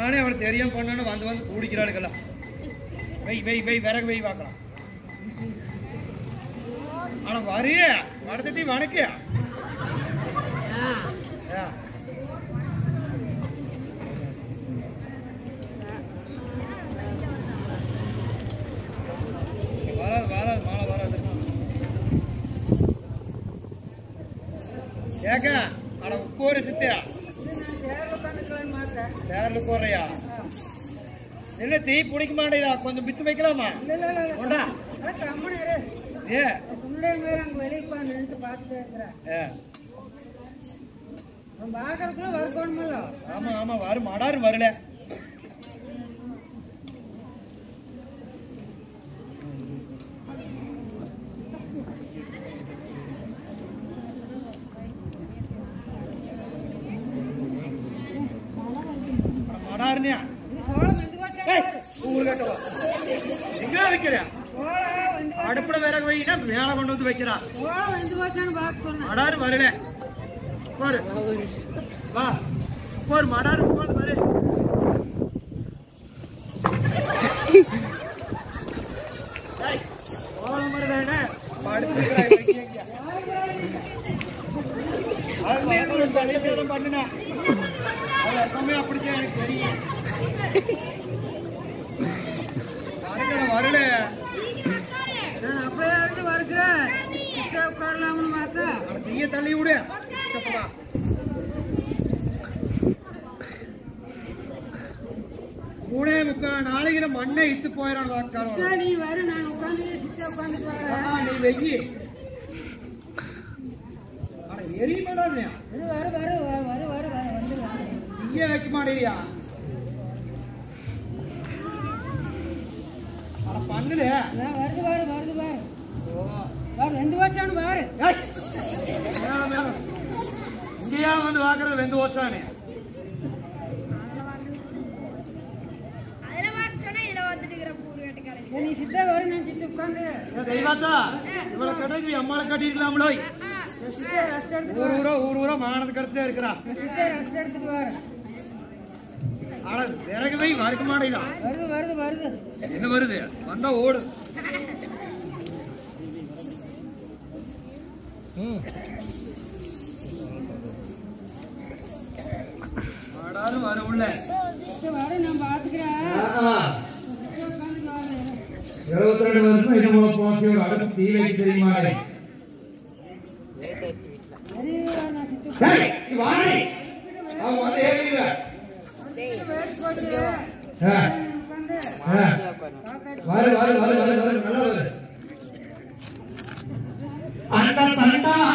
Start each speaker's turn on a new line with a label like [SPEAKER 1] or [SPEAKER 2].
[SPEAKER 1] நானே அவளை தெரியாம பண்ணானு வந்து வந்து குடிக்கிறாளுக்கெல்லாம் வை வை வை விறகு வை பார்க்கலாம் ஆனா வரிய வடத்தட்டி வணக்கியா வராது வராது மாலை வராது ஏக்க அட உட்கோரு சித்தியா சேர்ல போறியா என்ன தீ பிடிக்க மாட்டேதா கொஞ்சம் பிச்சு வைக்கலாமா கொண்டா ஏ ஏ. ஆமா ஆமா வரும் மடாரு வரல மடாருனியா ஏய் ஊரு கட்டவா எங்க வைக்கிறியா அடுப்புல விறகு வைனா மேல கொண்டு வந்து வைக்கிறா மடாரு வரல போரு வா போர் மடாரு போர் வரு ஏய், கோலம் வருதானே? படுத்துக்கிறாய், வைக்கிங்க. அது வந்து நிறைய பேரும் பண்ணுனேன். அது எப்பவுமே அப்படித்தான் எனக்கு தெரியும். வரல, வரல அவன் தீய தள்ளி விடு சித்தப்பா. மூணே முக்கால் நாளைக்கு நம்ம மண்ணை இத்து போயிடும் வாக்காளர்
[SPEAKER 2] நீ வர நான் உட்காந்து சித்த உட்காந்து
[SPEAKER 1] நீ வெயி ஆனா எரிய மாட்டான்யா
[SPEAKER 2] வர வர வர வர வர வர வந்து வர
[SPEAKER 1] நீயே வைக்க மாட்டேயா அட பண்ணுல
[SPEAKER 2] நான் வருது பாரு வருது பாரு பாரு ரெண்டு வருஷம் பாரு
[SPEAKER 1] ஏய், மேல, மேல. இங்கேயா வந்து வாக்குறது வெந்து ஓச்சானே
[SPEAKER 3] அதுல பார்க்க சொன்னா இதுல வந்துட்டு இருக்கிற பூரு கட்டுக்காரங்க
[SPEAKER 2] ஏய், நீ சித்த வர நான் சித்த உட்காந்து
[SPEAKER 1] தெய்வாத்தா இவ்வளவு கடைக்கு அம்மாவை கட்டிருக்கலாம்லோ
[SPEAKER 2] சித்த ரெஸ்ட் எடுத்து
[SPEAKER 1] ஊர் ஊரா ஊர் ஊரா மானது கடத்துல இருக்கிறா
[SPEAKER 2] சித்த ரெஸ்ட் எடுத்துட்டு வர
[SPEAKER 1] ஆனா விறகு வை வறுக்க மாட்டேதா
[SPEAKER 2] வருது வருது வருது
[SPEAKER 1] என்ன வருது வந்தா ஓடு ஆடாலும் வர உள்ள
[SPEAKER 2] சித்த வர நான் பாத்துக்கிறேன் உட்காந்து வர
[SPEAKER 4] இருபத்தி ரெண்டு வருஷம் இது போல போச்சு ஒரு அடுப்பு தீ வைக்க தெரியுமா
[SPEAKER 2] சரி நான் சித்த
[SPEAKER 4] ஏய், நீ வாடி. அவன் வந்து ஏறிடுவ.
[SPEAKER 2] போச்சு
[SPEAKER 4] ஆ,
[SPEAKER 2] உட்காந்து
[SPEAKER 4] ஆ. வரு, வரு, வரு, வரு, வரு, நல்லா வரு. அந்த சண்டா